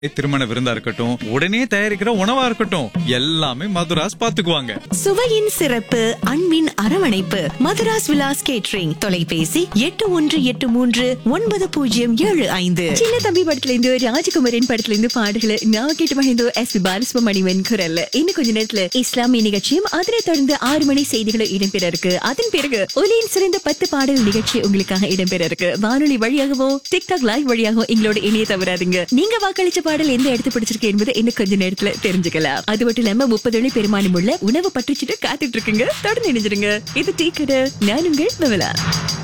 திருமண விருந்தா இருக்கட்டும் உடனே தயாரிக்கிற உணவா இருக்கட்டும் எல்லாமே மதுராஸ் பாத்துக்குவாங்க சுவையின் சிறப்பு அன்பின் அரவணைப்பு மதுராஸ் விலாஸ் கேட்ரிங் தொலைபேசி எட்டு ஒன்று எட்டு மூன்று ஒன்பது பூஜ்ஜியம் ஏழு ஐந்து சின்ன தம்பி படத்துல இருந்து ராஜகுமாரின் படத்துல இருந்து பாடல்களை நான் கேட்டு மகிழ்ந்தோ எஸ் பி பாலசுப்ரமணியன் குரல் இன்னும் கொஞ்ச நேரத்துல இஸ்லாமிய நிகழ்ச்சியும் அதனை தொடர்ந்து ஆறு மணி செய்திகளும் இடம்பெற இருக்கு அதன் பிறகு ஒலியின் சிறந்த பத்து பாடல் நிகழ்ச்சி உங்களுக்காக இடம்பெற இருக்கு வானொலி வழியாகவோ டிக்டாக் லைவ் வழியாகவோ எங்களோட இணைய தவறாதீங்க நீங்க வாக்களிச்ச பாடல் எந்த இடத்து பிடிச்சிருக்கு என்பதை இன்னும் கொஞ்ச நேரத்துல தெரிஞ்சுக்கலாம் அது மட்டும் இல்லாம முப்பது வழி பெருமானம் உள்ள உணவு பற்றிச்சுட்டு காத்துட்டு இருக்குங்க தொடர்ந்து இணைஞ்சிருங்க இது டீ கடை நான் உங்கள் விமலா